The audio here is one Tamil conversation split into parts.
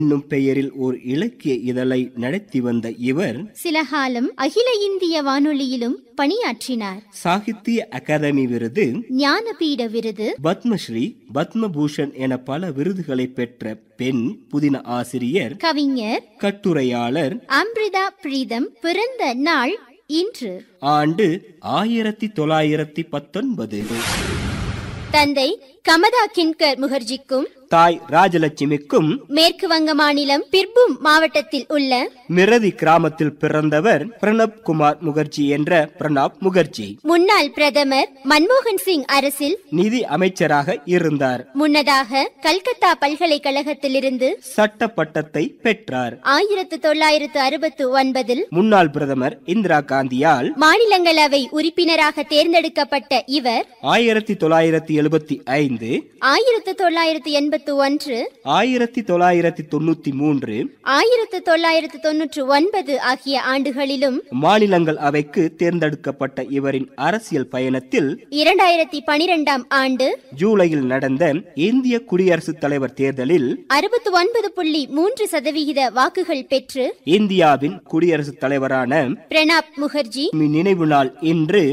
என்னும் பெயரில் ஓர் இலக்கிய இதழை நடத்தி வந்த இவர் சில காலம் அகில இந்திய வானொலியிலும் பணியாற்றினார் சாகித்ய அகாதமி விருது ஞானபீட விருது பத்மஸ்ரீ பத்மபூஷன் என பல விருதுகளை பெற்ற பெண் புதின ஆசிரியர் கவிஞர் கட்டுரையாளர் அம்ரிதா பிரீதம் பிறந்த நாள் இன்று ஆண்டு ஆயிரத்தி தொள்ளாயிரத்தி பத்தொன்பது தந்தை கமதா கின்கர் முகர்ஜிக்கும் தாய் ராஜலட்சுமிக்கும் மேற்கு வங்க மாநிலம் பிர்பூம் மாவட்டத்தில் உள்ள மிரதி கிராமத்தில் பிறந்தவர் பிரணப் குமார் முகர்ஜி என்ற பிரணாப் முகர்ஜி முன்னாள் பிரதமர் மன்மோகன் சிங் அரசில் நிதி அமைச்சராக இருந்தார் முன்னதாக கல்கத்தா பல்கலைக்கழகத்திலிருந்து சட்ட பட்டத்தை பெற்றார் ஆயிரத்து தொள்ளாயிரத்து அறுபத்து ஒன்பதில் முன்னாள் பிரதமர் இந்திரா காந்தியால் மாநிலங்களவை உறுப்பினராக தேர்ந்தெடுக்கப்பட்ட இவர் ஆயிரத்தி தொள்ளாயிரத்தி எழுபத்தி ஐந்து ஆயிரத்து தொள்ளாயிரத்து எண்பத்து ஒன்று ஆயிரத்தி தொள்ளாயிரத்தி தொண்ணூத்தி மூன்று ஆயிரத்து தொள்ளாயிரத்து தொன்னூற்று ஒன்பது ஆகிய ஆண்டுகளிலும் மாநிலங்கள் அவைக்கு தேர்ந்தெடுக்கப்பட்ட இவரின் அரசியல் பயணத்தில் இரண்டாயிரத்தி பனிரெண்டாம் ஆண்டு ஜூலையில் நடந்த இந்திய குடியரசுத் தலைவர் தேர்தலில் அறுபத்து ஒன்பது புள்ளி மூன்று சதவிகித வாக்குகள் பெற்று இந்தியாவின் குடியரசுத் தலைவரான பிரணாப் முகர்ஜி நினைவு நாள் இன்று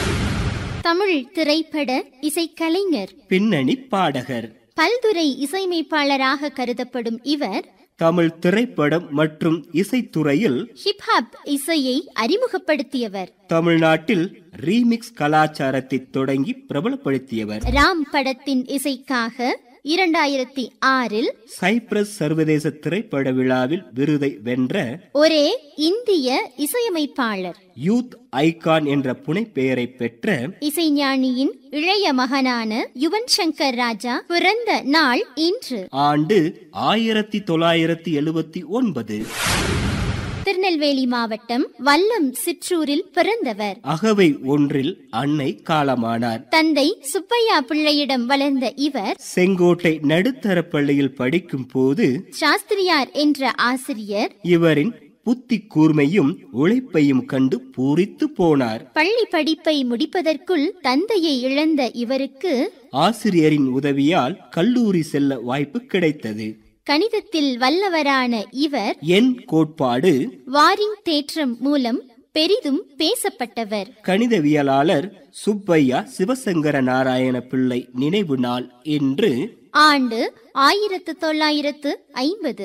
தமிழ் திரைப்பட இசைக்கலைஞர் பின்னணி பாடகர் பல்துறை இசையமைப்பாளராக கருதப்படும் இவர் தமிழ் திரைப்படம் மற்றும் இசைத்துறையில் ஹிப்ஹாப் இசையை அறிமுகப்படுத்தியவர் தமிழ்நாட்டில் ரீமிக்ஸ் கலாச்சாரத்தை தொடங்கி பிரபலப்படுத்தியவர் ராம் படத்தின் இசைக்காக இரண்டாயிரத்தி ஆறில் சைப்ரஸ் சர்வதேச திரைப்பட விழாவில் விருதை வென்ற ஒரே இந்திய இசையமைப்பாளர் யூத் ஐகான் என்ற புனைப்பெயரை பெற்ற இசைஞானியின் இளைய மகனான யுவன் சங்கர் ராஜா பிறந்த நாள் இன்று ஆண்டு ஆயிரத்தி தொள்ளாயிரத்தி எழுபத்தி ஒன்பது திருநெல்வேலி மாவட்டம் வல்லம் சிற்றூரில் பிறந்தவர் அகவை ஒன்றில் அன்னை காலமானார் தந்தை சுப்பையா பிள்ளையிடம் வளர்ந்த இவர் செங்கோட்டை நடுத்தர பள்ளியில் படிக்கும் போது சாஸ்திரியார் என்ற ஆசிரியர் இவரின் புத்தி கூர்மையும் உழைப்பையும் கண்டு பூரித்து போனார் பள்ளி படிப்பை முடிப்பதற்குள் தந்தையை இழந்த இவருக்கு ஆசிரியரின் உதவியால் கல்லூரி செல்ல வாய்ப்பு கிடைத்தது கணிதத்தில் வல்லவரான இவர் என் கோட்பாடு வாரிங் தேற்றம் மூலம் பெரிதும் பேசப்பட்டவர் கணிதவியலாளர் சுப்பையா சிவசங்கர நாராயண பிள்ளை நினைவு நாள் என்று ஆண்டு ஆயிரத்து தொள்ளாயிரத்து ஐம்பது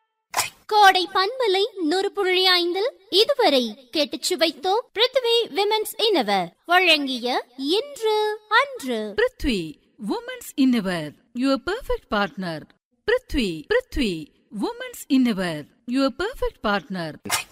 கோடை பண்பலை நூறு புள்ளி ஐந்தில் இதுவரை கேட்டுச் சுவைத்தோம் பிருத்வி விமென்ஸ் இனவர் வழங்கிய இன்று அன்று prithvi women's innerwear your perfect partner prithvi prithvi women's innerwear your perfect partner